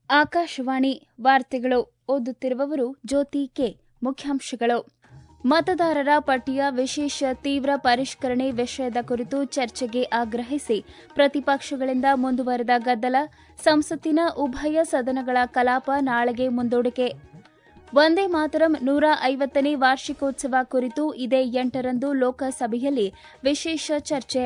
ಆಕಾಶವಾಣಿ ವಾರ್ತೆಗಳು ಓದುತ್ತಿರುವವರು ಜ್ಯೋತಿ ಕೆ ಮುಖ್ಯಾಂಶಗಳು ಮತದಾರರ ಪಟ್ಟಿಯ ವಿಶೇಷ ತೀವ್ರ ಪರಿಷ್ಕರಣೆ ವಿಷಯದ ಕುರಿತು ಚರ್ಚೆಗೆ ಆಗ್ರಹಿಸಿ ಪ್ರತಿಪಕ್ಷಗಳಿಂದ ಮುಂದುವರೆದ ಗದ್ದಲ ಸಂಸತ್ತಿನ ಉಭಯ ಸದನಗಳ ಕಲಾಪ ನಾಳೆಗೆ ಮುಂದೂಡಿಕೆ ವಂದೇ ಮಾತರಂ ನೂರ ಐವತ್ತನೇ ವಾರ್ಷಿಕೋತ್ಸವ ಕುರಿತು ಇದೇ ಎಂಟರಂದು ಲೋಕಸಭೆಯಲ್ಲಿ ವಿಶೇಷ ಚರ್ಚೆ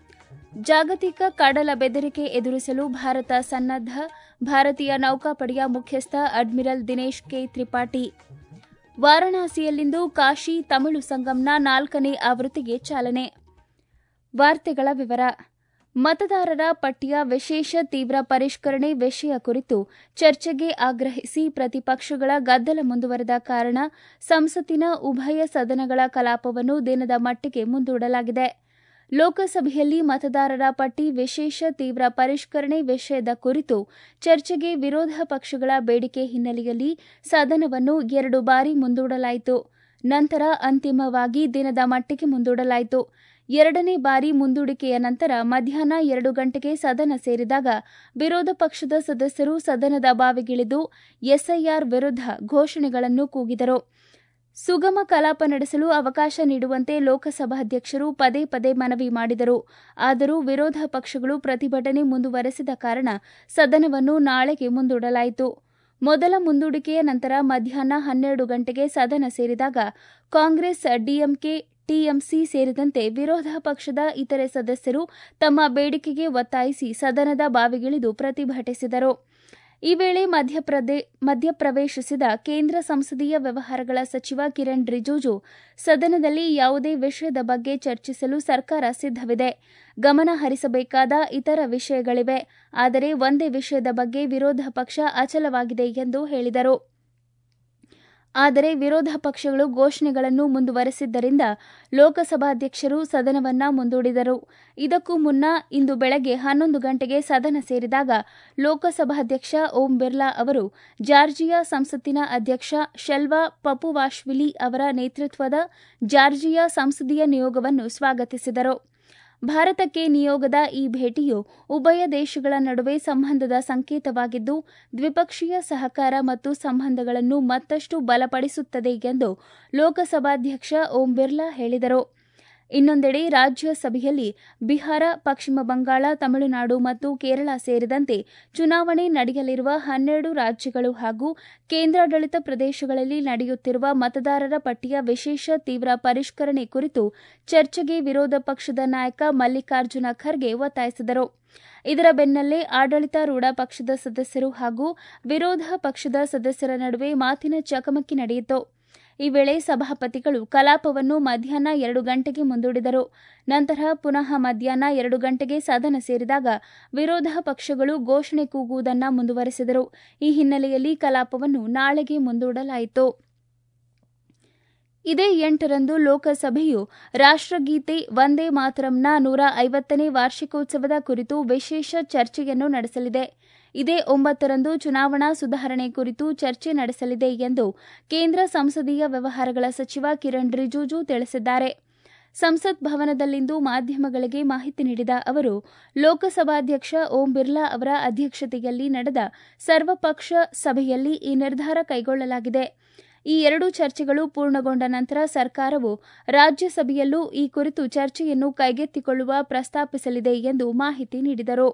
ಜಾಗತಿಕ ಕಡಲ ಬೆದರಿಕೆ ಎದುರಿಸಲು ಭಾರತ ಸನ್ನದ್ದ ಭಾರತೀಯ ನೌಕಾಪಡೆಯ ಮುಖ್ಯಸ್ಥ ಅಡ್ಮಿರಲ್ ದಿನೇಶ್ ಕೆ ತ್ರಿಪಾಠಿ ವಾರಣಾಸಿಯಲ್ಲಿಂದು ಕಾಶಿ ತಮಿಳು ಸಂಗಂನ ನಾಲ್ಕನೇ ಆವೃತ್ತಿಗೆ ಚಾಲನೆ ವಾರ್ತೆಗಳ ವಿವರ ಮತದಾರರ ಪಟ್ಟಿಯ ವಿಶೇಷ ತೀವ್ರ ಪರಿಷ್ಕರಣೆ ವಿಷಯ ಕುರಿತು ಚರ್ಚೆಗೆ ಆಗ್ರಹಿಸಿ ಪ್ರತಿಪಕ್ಷಗಳ ಗದ್ದಲ ಮುಂದುವರೆದ ಕಾರಣ ಸಂಸತ್ತಿನ ಉಭಯ ಸದನಗಳ ಕಲಾಪವನ್ನು ದಿನದ ಮಟ್ಟಿಗೆ ಮುಂದೂಡಲಾಗಿದೆ ಲೋಕಸಭೆಯಲ್ಲಿ ಮತದಾರರ ಪಟ್ಟಿ ವಿಶೇಷ ತೀವ್ರ ಪರಿಷ್ಕರಣೆ ವಿಷಯದ ಕುರಿತು ಚರ್ಚೆಗೆ ವಿರೋಧ ಪಕ್ಷಗಳ ಬೇಡಿಕೆ ಹಿನ್ನೆಲೆಯಲ್ಲಿ ಸದನವನ್ನು ಎರಡು ಬಾರಿ ಮುಂದೂಡಲಾಯಿತು ನಂತರ ಅಂತಿಮವಾಗಿ ದಿನದ ಮಟ್ಟಿಗೆ ಮುಂದೂಡಲಾಯಿತು ಎರಡನೇ ಬಾರಿ ಮುಂದೂಡಿಕೆಯ ನಂತರ ಮಧ್ಯಾಹ್ನ ಎರಡು ಗಂಟೆಗೆ ಸದನ ಸೇರಿದಾಗ ವಿರೋಧ ಪಕ್ಷದ ಸದಸ್ಯರು ಸದನದ ಬಾವಿಗಿಳಿದು ಎಸ್ಐಆರ್ ವಿರುದ್ಧ ಘೋಷಣೆಗಳನ್ನು ಕೂಗಿದರು ಸುಗಮ ಕಲಾಪ ನಡೆಸಲು ಅವಕಾಶ ನೀಡುವಂತೆ ಲೋಕಸಭಾಧ್ಯಕ್ಷರು ಪದೇ ಪದೇ ಮನವಿ ಮಾಡಿದರು ಆದರೂ ವಿರೋಧ ಪಕ್ಷಗಳು ಪ್ರತಿಭಟನೆ ಮುಂದುವರೆಸಿದ ಕಾರಣ ಸದನವನ್ನು ನಾಳೆಗೆ ಮುಂದೂಡಲಾಯಿತು ಮೊದಲ ಮುಂದೂಡಿಕೆಯ ನಂತರ ಮಧ್ಯಾಹ್ನ ಹನ್ನೆರಡು ಗಂಟೆಗೆ ಸದನ ಸೇರಿದಾಗ ಕಾಂಗ್ರೆಸ್ ಡಿಎಂಕೆ ಟಿಎಂಸಿ ಸೇರಿದಂತೆ ವಿರೋಧ ಪಕ್ಷದ ಇತರೆ ಸದಸ್ಯರು ತಮ್ಮ ಬೇಡಿಕೆಗೆ ಒತ್ತಾಯಿಸಿ ಸದನದ ಬಾವಿಗಿಳಿದು ಪ್ರತಿಭಟಿಸಿದರು ಈ ವೇಳೆ ಮಧ್ಯಪ್ರವೇಶಿಸಿದ ಕೇಂದ್ರ ಸಂಸದೀಯ ವ್ಯವಹಾರಗಳ ಸಚಿವ ಕಿರಣ್ ರಿಜಿಜು ಸದನದಲ್ಲಿ ಯಾವುದೇ ವಿಷಯದ ಬಗ್ಗೆ ಚರ್ಚಿಸಲು ಸರ್ಕಾರ ಸಿದ್ದವಿದೆ ಗಮನ ಹರಿಸಬೇಕಾದ ಇತರ ವಿಷಯಗಳಿವೆ ಆದರೆ ಒಂದೇ ವಿಷಯದ ಬಗ್ಗೆ ವಿರೋಧ ಪಕ್ಷ ಅಚಲವಾಗಿದೆ ಎಂದು ಹೇಳಿದರು ಆದರೆ ವಿರೋಧ ಪಕ್ಷಗಳು ಘೋಷಣೆಗಳನ್ನು ಮುಂದುವರೆಸಿದ್ದರಿಂದ ಲೋಕಸಭಾಧ್ಯಕ್ಷರು ಸದನವನ್ನ ಮುಂದೂಡಿದರು ಇದಕ್ಕೂ ಮುನ್ನ ಇಂದು ಬೆಳಗ್ಗೆ ಹನ್ನೊಂದು ಗಂಟೆಗೆ ಸದನ ಸೇರಿದಾಗ ಲೋಕಸಭಾಧ್ಯಕ್ಷ ಓಂ ಬಿರ್ಲಾ ಅವರು ಜಾರ್ಜಿಯಾ ಸಂಸತ್ತಿನ ಅಧ್ಯಕ್ಷ ಶೆಲ್ವಾ ಪಪುವಾಶ್ವಿಲಿ ಅವರ ನೇತೃತ್ವದ ಜಾರ್ಜಿಯಾ ಸಂಸದೀಯ ನಿಯೋಗವನ್ನು ಸ್ವಾಗತಿಸಿದರು ಭಾರತಕ್ಕೆ ನಿಯೋಗದ ಈ ಭೇಟಿಯು ಉಭಯ ದೇಶಗಳ ನಡುವೆ ಸಂಬಂಧದ ಸಂಕೇತವಾಗಿದ್ದು ದ್ವಿಪಕ್ಷೀಯ ಸಹಕಾರ ಮತ್ತು ಸಂಬಂಧಗಳನ್ನು ಮತ್ತಷ್ಟು ಬಲಪಡಿಸುತ್ತದೆ ಎಂದು ಲೋಕಸಭಾಧ್ಯಕ್ಷ ಓಂ ಬಿರ್ಲಾ ಹೇಳಿದರು ಇನ್ನೊಂದೆಡೆ ರಾಜ್ಯಸಭೆಯಲ್ಲಿ ಬಿಹಾರ ಪಶ್ಚಿಮ ಬಂಗಾಳ ತಮಿಳುನಾಡು ಮತ್ತು ಕೇರಳ ಸೇರಿದಂತೆ ಚುನಾವಣೆ ನಡೆಯಲಿರುವ ಹನ್ನೆರಡು ರಾಜ್ಯಗಳು ಹಾಗೂ ಕೇಂದ್ರಾಡಳಿತ ಪ್ರದೇಶಗಳಲ್ಲಿ ನಡೆಯುತ್ತಿರುವ ಮತದಾರರ ಪಟ್ಟಿಯ ವಿಶೇಷ ತೀವ್ರ ಪರಿಷ್ಕರಣೆ ಕುರಿತು ಚರ್ಚೆಗೆ ವಿರೋಧ ಪಕ್ಷದ ನಾಯಕ ಮಲ್ಲಿಕಾರ್ಜುನ ಖರ್ಗೆ ಒತ್ತಾಯಿಸಿದರು ಇದರ ಬೆನ್ನಲ್ಲೇ ಆಡಳಿತಾರೂಢ ಪಕ್ಷದ ಸದಸ್ಯರು ಹಾಗೂ ವಿರೋಧ ಪಕ್ಷದ ಸದಸ್ಯರ ನಡುವೆ ಮಾತಿನ ಚಕಮಕಿ ನಡೆಯಿತು ಈ ವೇಳೆ ಸಭಾಪತಿಗಳು ಕಲಾಪವನ್ನು ಮಧ್ಯಾಹ್ನ ಎರಡು ಗಂಟೆಗೆ ಮುಂದೂಡಿದರು ನಂತರ ಪುನಃ ಮಧ್ಯಾಹ್ನ ಎರಡು ಗಂಟೆಗೆ ಸದನ ಸೇರಿದಾಗ ವಿರೋಧ ಪಕ್ಷಗಳು ಘೋಷಣೆ ಕೂಗುವುದನ್ನು ಮುಂದುವರೆಸಿದರು ಈ ಹಿನ್ನೆಲೆಯಲ್ಲಿ ಕಲಾಪವನ್ನು ನಾಳೆಗೆ ಮುಂದೂಡಲಾಯಿತು ಇದೇ ಎಂಟರಂದು ಲೋಕಸಭೆಯು ರಾಷ್ಟಗೀತೆ ವಂದೇ ಮಾತರಂನ ನೂರ ಐವತ್ತನೇ ವಾರ್ಷಿಕೋತ್ಸವದ ಕುರಿತು ವಿಶೇಷ ಚರ್ಚೆಯನ್ನು ನಡೆಸಲಿದೆ ಇದೇ ಒಂಬತ್ತರಂದು ಚುನಾವಣಾ ಸುಧಾರಣೆ ಕುರಿತು ಚರ್ಚೆ ನಡೆಸಲಿದೆ ಎಂದು ಕೇಂದ್ರ ಸಂಸದೀಯ ವ್ಯವಹಾರಗಳ ಸಚಿವ ಕಿರಣ್ ರಿಜಿಜು ತಿಳಿಸಿದ್ದಾರೆ ಸಂಸತ್ ಭವನದಲ್ಲಿಂದು ಮಾಧ್ಯಮಗಳಿಗೆ ಮಾಹಿತಿ ನೀಡಿದ ಅವರು ಲೋಕಸಭಾಧ್ಯಕ್ಷ ಓಂ ಬಿರ್ಲಾ ಅವರ ಅಧ್ಯಕ್ಷತೆಯಲ್ಲಿ ನಡೆದ ಸರ್ವಪಕ್ಷ ಸಭೆಯಲ್ಲಿ ಈ ನಿರ್ಧಾರ ಕೈಗೊಳ್ಳಲಾಗಿದೆ ಈ ಎರಡು ಚರ್ಚೆಗಳು ಪೂರ್ಣಗೊಂಡ ನಂತರ ಸರ್ಕಾರವು ರಾಜ್ಯಸಭೆಯಲ್ಲೂ ಈ ಕುರಿತು ಚರ್ಚೆಯನ್ನು ಕೈಗೆತ್ತಿಕೊಳ್ಳುವ ಪ್ರಸ್ತಾಪಿಸಲಿದೆ ಎಂದು ಮಾಹಿತಿ ನೀಡಿದರು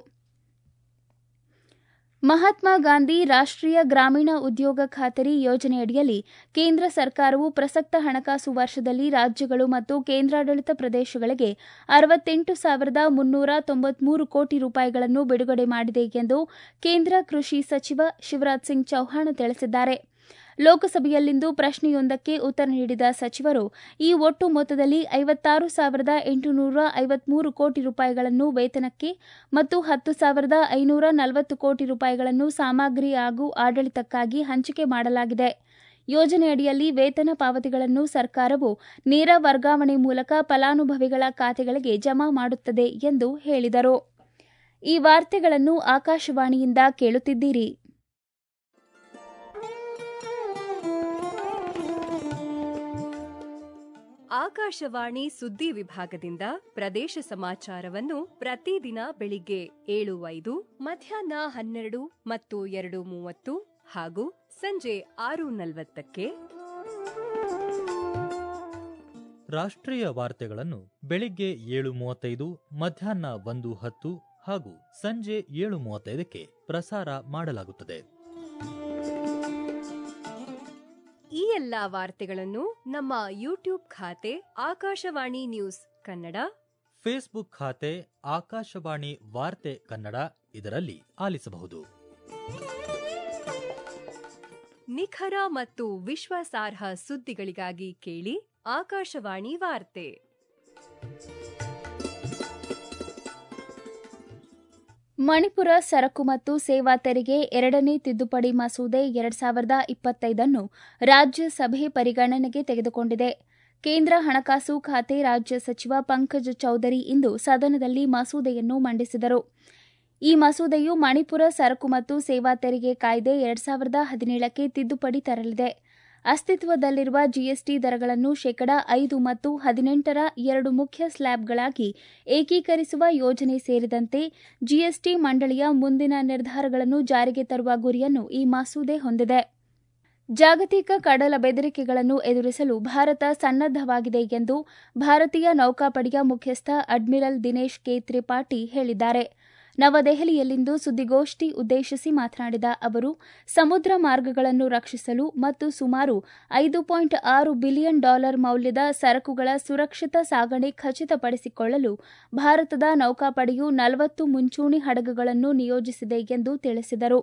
ಮಹಾತ್ಮ ಗಾಂಧಿ ರಾಷ್ಟೀಯ ಗ್ರಾಮೀಣ ಉದ್ಯೋಗ ಖಾತರಿ ಯೋಜನೆಯಡಿಯಲ್ಲಿ ಕೇಂದ್ರ ಸರ್ಕಾರವು ಪ್ರಸಕ್ತ ಹಣಕಾಸು ವರ್ಷದಲ್ಲಿ ರಾಜ್ಯಗಳು ಮತ್ತು ಕೇಂದ್ರಾಡಳಿತ ಪ್ರದೇಶಗಳಿಗೆ ಅರವತ್ತೆಂಟು ಸಾವಿರದ ಮುನ್ನೂರ ತೊಂಬತ್ಮೂರು ಕೋಟಿ ರೂಪಾಯಿಗಳನ್ನು ಬಿಡುಗಡೆ ಮಾಡಿದೆ ಎಂದು ಕೇಂದ್ರ ಕೃಷಿ ಸಚಿವ ಶಿವರಾಜ್ ಸಿಂಗ್ ಚೌಹಾಣ್ ತಿಳಿಸಿದ್ದಾರೆ ಲೋಕಸಭೆಯಲ್ಲಿಂದು ಪ್ರಶ್ನೆಯೊಂದಕ್ಕೆ ಉತ್ತರ ನೀಡಿದ ಸಚಿವರು ಈ ಒಟ್ಟು ಮೊತ್ತದಲ್ಲಿ ಐವತ್ತಾರು ಸಾವಿರದ ಎಂಟುನೂರ ಐವತ್ಮೂರು ಕೋಟಿ ರೂಪಾಯಿಗಳನ್ನು ವೇತನಕ್ಕೆ ಮತ್ತು ಹತ್ತು ಸಾವಿರದ ಐನೂರ ನಲವತ್ತು ಕೋಟಿ ರೂಪಾಯಿಗಳನ್ನು ಸಾಮಗ್ರಿ ಹಾಗೂ ಆಡಳಿತಕ್ಕಾಗಿ ಹಂಚಿಕೆ ಮಾಡಲಾಗಿದೆ ಯೋಜನೆಯಡಿಯಲ್ಲಿ ವೇತನ ಪಾವತಿಗಳನ್ನು ಸರ್ಕಾರವು ನೇರ ವರ್ಗಾವಣೆ ಮೂಲಕ ಫಲಾನುಭವಿಗಳ ಖಾತೆಗಳಿಗೆ ಜಮಾ ಮಾಡುತ್ತದೆ ಎಂದು ಹೇಳಿದರು ಈ ವಾರ್ತೆಗಳನ್ನು ಆಕಾಶವಾಣಿಯಿಂದ ಕೇಳುತ್ತಿದ್ದೀರಿ ಆಕಾಶವಾಣಿ ಸುದ್ದಿ ವಿಭಾಗದಿಂದ ಪ್ರದೇಶ ಸಮಾಚಾರವನ್ನು ಪ್ರತಿದಿನ ಬೆಳಿಗ್ಗೆ ಏಳು ಐದು ಮಧ್ಯಾಹ್ನ ಹನ್ನೆರಡು ಮತ್ತು ಎರಡು ಮೂವತ್ತು ಹಾಗೂ ಸಂಜೆ ಆರು ನಲವತ್ತಕ್ಕೆ ರಾಷ್ಟ್ರೀಯ ವಾರ್ತೆಗಳನ್ನು ಬೆಳಿಗ್ಗೆ ಏಳು ಮೂವತ್ತೈದು ಮಧ್ಯಾಹ್ನ ಒಂದು ಹತ್ತು ಹಾಗೂ ಸಂಜೆ ಏಳು ಮೂವತ್ತೈದಕ್ಕೆ ಪ್ರಸಾರ ಮಾಡಲಾಗುತ್ತದೆ ಈ ಎಲ್ಲಾ ವಾರ್ತೆಗಳನ್ನು ನಮ್ಮ ಯೂಟ್ಯೂಬ್ ಖಾತೆ ಆಕಾಶವಾಣಿ ನ್ಯೂಸ್ ಕನ್ನಡ ಫೇಸ್ಬುಕ್ ಖಾತೆ ಆಕಾಶವಾಣಿ ವಾರ್ತೆ ಕನ್ನಡ ಇದರಲ್ಲಿ ಆಲಿಸಬಹುದು ನಿಖರ ಮತ್ತು ವಿಶ್ವಾಸಾರ್ಹ ಸುದ್ದಿಗಳಿಗಾಗಿ ಕೇಳಿ ಆಕಾಶವಾಣಿ ವಾರ್ತೆ ಮಣಿಪುರ ಸರಕು ಮತ್ತು ಸೇವಾ ತೆರಿಗೆ ಎರಡನೇ ತಿದ್ದುಪಡಿ ಮಸೂದೆ ಎರಡ್ ಸಾವಿರದ ಇಪ್ಪತ್ತೈದನ್ನು ರಾಜ್ಯಸಭೆ ಪರಿಗಣನೆಗೆ ತೆಗೆದುಕೊಂಡಿದೆ ಕೇಂದ್ರ ಹಣಕಾಸು ಖಾತೆ ರಾಜ್ಯ ಸಚಿವ ಪಂಕಜ್ ಚೌಧರಿ ಇಂದು ಸದನದಲ್ಲಿ ಮಸೂದೆಯನ್ನು ಮಂಡಿಸಿದರು ಈ ಮಸೂದೆಯು ಮಣಿಪುರ ಸರಕು ಮತ್ತು ಸೇವಾ ತೆರಿಗೆ ಕಾಯ್ದೆ ಎರಡ್ ಸಾವಿರದ ಹದಿನೇಳಕ್ಕೆ ತಿದ್ದುಪಡಿ ತರಲಿದೆ ಅಸ್ತಿತ್ವದಲ್ಲಿರುವ ಜಿಎಸ್ಟಿ ದರಗಳನ್ನು ಶೇಕಡಾ ಐದು ಮತ್ತು ಹದಿನೆಂಟರ ಎರಡು ಮುಖ್ಯ ಸ್ಲ್ಯಾಬ್ಗಳಾಗಿ ಏಕೀಕರಿಸುವ ಯೋಜನೆ ಸೇರಿದಂತೆ ಜಿಎಸ್ಟಿ ಮಂಡಳಿಯ ಮುಂದಿನ ನಿರ್ಧಾರಗಳನ್ನು ಜಾರಿಗೆ ತರುವ ಗುರಿಯನ್ನು ಈ ಮಸೂದೆ ಹೊಂದಿದೆ ಜಾಗತಿಕ ಕಡಲ ಬೆದರಿಕೆಗಳನ್ನು ಎದುರಿಸಲು ಭಾರತ ಸನ್ನದ್ದವಾಗಿದೆ ಎಂದು ಭಾರತೀಯ ನೌಕಾಪಡೆಯ ಮುಖ್ಯಸ್ಥ ಅಡ್ಮಿರಲ್ ದಿನೇಶ್ ಕೆ ತ್ರಿಪಾಠಿ ಹೇಳಿದ್ದಾರೆ ನವದೆಹಲಿಯಲ್ಲಿಂದು ಸುದ್ದಿಗೋಷ್ಠಿ ಉದ್ದೇಶಿಸಿ ಮಾತನಾಡಿದ ಅವರು ಸಮುದ್ರ ಮಾರ್ಗಗಳನ್ನು ರಕ್ಷಿಸಲು ಮತ್ತು ಸುಮಾರು ಐದು ಪಾಯಿಂಟ್ ಆರು ಬಿಲಿಯನ್ ಡಾಲರ್ ಮೌಲ್ಯದ ಸರಕುಗಳ ಸುರಕ್ಷಿತ ಸಾಗಣೆ ಖಚಿತಪಡಿಸಿಕೊಳ್ಳಲು ಭಾರತದ ನೌಕಾಪಡೆಯು ನಲವತ್ತು ಮುಂಚೂಣಿ ಹಡಗುಗಳನ್ನು ನಿಯೋಜಿಸಿದೆ ಎಂದು ತಿಳಿಸಿದರು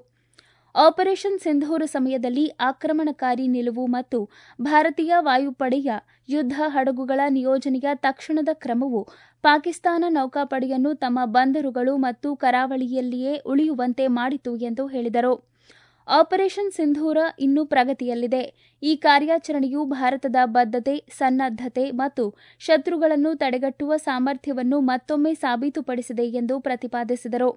ಆಪರೇಷನ್ ಸಿಂಧೂರ ಸಮಯದಲ್ಲಿ ಆಕ್ರಮಣಕಾರಿ ನಿಲುವು ಮತ್ತು ಭಾರತೀಯ ವಾಯುಪಡೆಯ ಯುದ್ದ ಹಡಗುಗಳ ನಿಯೋಜನೆಯ ತಕ್ಷಣದ ಕ್ರಮವು ಪಾಕಿಸ್ತಾನ ನೌಕಾಪಡೆಯನ್ನು ತಮ್ಮ ಬಂದರುಗಳು ಮತ್ತು ಕರಾವಳಿಯಲ್ಲಿಯೇ ಉಳಿಯುವಂತೆ ಮಾಡಿತು ಎಂದು ಹೇಳಿದರು ಆಪರೇಷನ್ ಸಿಂಧೂರ ಇನ್ನೂ ಪ್ರಗತಿಯಲ್ಲಿದೆ ಈ ಕಾರ್ಯಾಚರಣೆಯು ಭಾರತದ ಬದ್ಧತೆ ಸನ್ನದ್ದತೆ ಮತ್ತು ಶತ್ರುಗಳನ್ನು ತಡೆಗಟ್ಟುವ ಸಾಮರ್ಥ್ಯವನ್ನು ಮತ್ತೊಮ್ಮೆ ಸಾಬೀತುಪಡಿಸಿದೆ ಎಂದು ಪ್ರತಿಪಾದಿಸಿದರು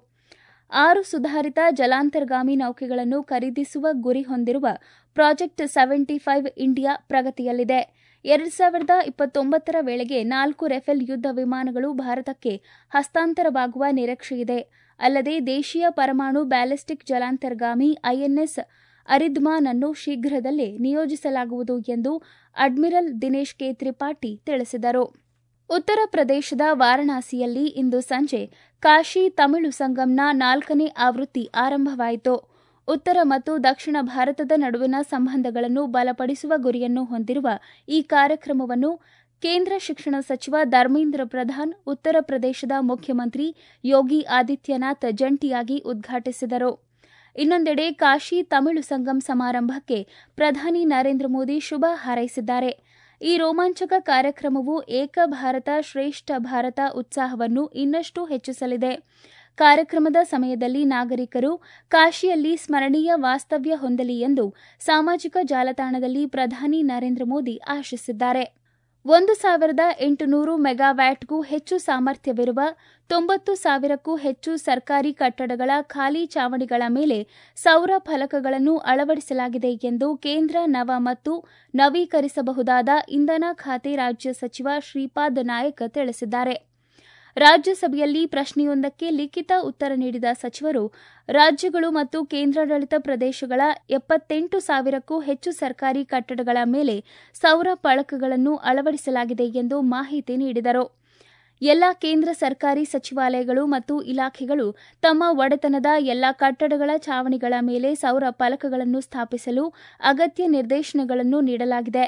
ಆರು ಸುಧಾರಿತ ಜಲಾಂತರ್ಗಾಮಿ ನೌಕೆಗಳನ್ನು ಖರೀದಿಸುವ ಗುರಿ ಹೊಂದಿರುವ ಪ್ರಾಜೆಕ್ಟ್ ಸೆವೆಂಟಿ ಫೈವ್ ಇಂಡಿಯಾ ಪ್ರಗತಿಯಲ್ಲಿದೆ ಎರಡು ಸಾವಿರದ ಇಪ್ಪತ್ತೊಂಬತ್ತರ ವೇಳೆಗೆ ನಾಲ್ಕು ರೆಫೆಲ್ ಯುದ್ದ ವಿಮಾನಗಳು ಭಾರತಕ್ಕೆ ಹಸ್ತಾಂತರವಾಗುವ ನಿರೀಕ್ಷೆಯಿದೆ ಅಲ್ಲದೆ ದೇಶೀಯ ಪರಮಾಣು ಬ್ಯಾಲಿಸ್ಟಿಕ್ ಜಲಾಂತರ್ಗಾಮಿ ಐಎನ್ಎಸ್ ಅರಿದ್ಮಾನ್ ಅನ್ನು ಶೀಘ್ರದಲ್ಲೇ ನಿಯೋಜಿಸಲಾಗುವುದು ಎಂದು ಅಡ್ಮಿರಲ್ ದಿನೇಶ್ ಕೆ ತ್ರಿಪಾಠಿ ತಿಳಿಸಿದರು ಉತ್ತರ ಪ್ರದೇಶದ ವಾರಣಾಸಿಯಲ್ಲಿ ಇಂದು ಸಂಜೆ ಕಾಶಿ ತಮಿಳು ಸಂಗಂನ ನಾಲ್ಕನೇ ಆವೃತ್ತಿ ಆರಂಭವಾಯಿತು ಉತ್ತರ ಮತ್ತು ದಕ್ಷಿಣ ಭಾರತದ ನಡುವಿನ ಸಂಬಂಧಗಳನ್ನು ಬಲಪಡಿಸುವ ಗುರಿಯನ್ನು ಹೊಂದಿರುವ ಈ ಕಾರ್ಯಕ್ರಮವನ್ನು ಕೇಂದ್ರ ಶಿಕ್ಷಣ ಸಚಿವ ಧರ್ಮೇಂದ್ರ ಪ್ರಧಾನ್ ಉತ್ತರ ಪ್ರದೇಶದ ಮುಖ್ಯಮಂತ್ರಿ ಯೋಗಿ ಆದಿತ್ಯನಾಥ್ ಜಂಟಿಯಾಗಿ ಉದ್ಘಾಟಿಸಿದರು ಇನ್ನೊಂದೆಡೆ ಕಾಶಿ ತಮಿಳು ಸಂಗಮ್ ಸಮಾರಂಭಕ್ಕೆ ಪ್ರಧಾನಿ ನರೇಂದ್ರ ಮೋದಿ ಶುಭ ಹಾರೈಸಿದ್ದಾರೆ ಈ ರೋಮಾಂಚಕ ಕಾರ್ಯಕ್ರಮವು ಏಕ ಭಾರತ ಶ್ರೇಷ್ಠ ಭಾರತ ಉತ್ಸಾಹವನ್ನು ಇನ್ನಷ್ಟು ಹೆಚ್ಚಿಸಲಿದೆ ಕಾರ್ಯಕ್ರಮದ ಸಮಯದಲ್ಲಿ ನಾಗರಿಕರು ಕಾಶಿಯಲ್ಲಿ ಸ್ಮರಣೀಯ ವಾಸ್ತವ್ಯ ಹೊಂದಲಿ ಎಂದು ಸಾಮಾಜಿಕ ಜಾಲತಾಣದಲ್ಲಿ ಪ್ರಧಾನಿ ನರೇಂದ್ರ ಮೋದಿ ಆಶಿಸಿದ್ದಾರೆ ಒಂದು ಸಾವಿರದ ಎಂಟುನೂರು ಮೆಗಾವ್ಯಾಟ್ಗೂ ಹೆಚ್ಚು ಸಾಮರ್ಥ್ಯವಿರುವ ತೊಂಬತ್ತು ಸಾವಿರಕ್ಕೂ ಹೆಚ್ಚು ಸರ್ಕಾರಿ ಕಟ್ಟಡಗಳ ಖಾಲಿ ಚಾವಣಿಗಳ ಮೇಲೆ ಸೌರ ಫಲಕಗಳನ್ನು ಅಳವಡಿಸಲಾಗಿದೆ ಎಂದು ಕೇಂದ್ರ ನವ ಮತ್ತು ನವೀಕರಿಸಬಹುದಾದ ಇಂಧನ ಖಾತೆ ರಾಜ್ಯ ಸಚಿವ ಶ್ರೀಪಾದ್ ನಾಯಕ್ ತಿಳಿಸಿದ್ದಾರೆ ರಾಜ್ಯಸಭೆಯಲ್ಲಿ ಪ್ರಶ್ನೆಯೊಂದಕ್ಕೆ ಲಿಖಿತ ಉತ್ತರ ನೀಡಿದ ಸಚಿವರು ರಾಜ್ಯಗಳು ಮತ್ತು ಕೇಂದ್ರಾಡಳಿತ ಪ್ರದೇಶಗಳ ಎಪ್ಪತ್ತೆಂಟು ಸಾವಿರಕ್ಕೂ ಹೆಚ್ಚು ಸರ್ಕಾರಿ ಕಟ್ಟಡಗಳ ಮೇಲೆ ಸೌರ ಫಲಕಗಳನ್ನು ಅಳವಡಿಸಲಾಗಿದೆ ಎಂದು ಮಾಹಿತಿ ನೀಡಿದರು ಎಲ್ಲ ಕೇಂದ್ರ ಸರ್ಕಾರಿ ಸಚಿವಾಲಯಗಳು ಮತ್ತು ಇಲಾಖೆಗಳು ತಮ್ಮ ಒಡೆತನದ ಎಲ್ಲ ಕಟ್ಟಡಗಳ ಚಾವಣಿಗಳ ಮೇಲೆ ಸೌರ ಫಲಕಗಳನ್ನು ಸ್ಥಾಪಿಸಲು ಅಗತ್ಯ ನಿರ್ದೇಶನಗಳನ್ನು ನೀಡಲಾಗಿದೆ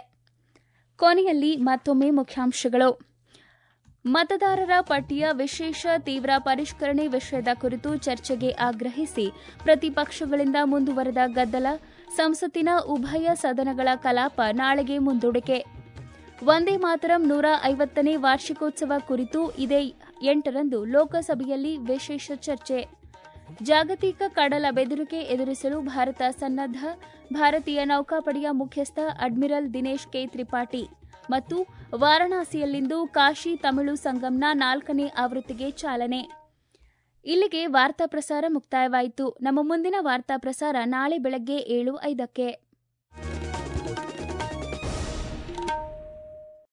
ಕೊನೆಯಲ್ಲಿ ಮತ್ತೊಮ್ಮೆ ಮುಖ್ಯಾಂಶಗಳು ಮತದಾರರ ಪಟ್ಟಿಯ ವಿಶೇಷ ತೀವ್ರ ಪರಿಷ್ಕರಣೆ ವಿಷಯದ ಕುರಿತು ಚರ್ಚೆಗೆ ಆಗ್ರಹಿಸಿ ಪ್ರತಿಪಕ್ಷಗಳಿಂದ ಮುಂದುವರೆದ ಗದ್ದಲ ಸಂಸತ್ತಿನ ಉಭಯ ಸದನಗಳ ಕಲಾಪ ನಾಳೆಗೆ ಮುಂದೂಡಿಕೆ ವಂದೇ ಮಾತರಂ ನೂರ ಐವತ್ತನೇ ವಾರ್ಷಿಕೋತ್ಸವ ಕುರಿತು ಇದೇ ಎಂಟರಂದು ಲೋಕಸಭೆಯಲ್ಲಿ ವಿಶೇಷ ಚರ್ಚೆ ಜಾಗತಿಕ ಕಡಲ ಬೆದರಿಕೆ ಎದುರಿಸಲು ಭಾರತ ಸನ್ನದ್ಧ ಭಾರತೀಯ ನೌಕಾಪಡೆಯ ಮುಖ್ಯಸ್ಥ ಅಡ್ಮಿರಲ್ ದಿನೇಶ್ ಕೆ ತ್ರಿಪಾಠಿ ಮತ್ತು ವಾರಣಾಸಿಯಲ್ಲಿಂದು ಕಾಶಿ ತಮಿಳು ಸಂಗಂನ ನಾಲ್ಕನೇ ಆವೃತ್ತಿಗೆ ಚಾಲನೆ ಇಲ್ಲಿಗೆ ವಾರ್ತಾ ಪ್ರಸಾರ ಮುಕ್ತಾಯವಾಯಿತು ನಮ್ಮ ಮುಂದಿನ ವಾರ್ತಾ ಪ್ರಸಾರ ನಾಳೆ ಬೆಳಗ್ಗೆ ಏಳು ಐದಕ್ಕೆ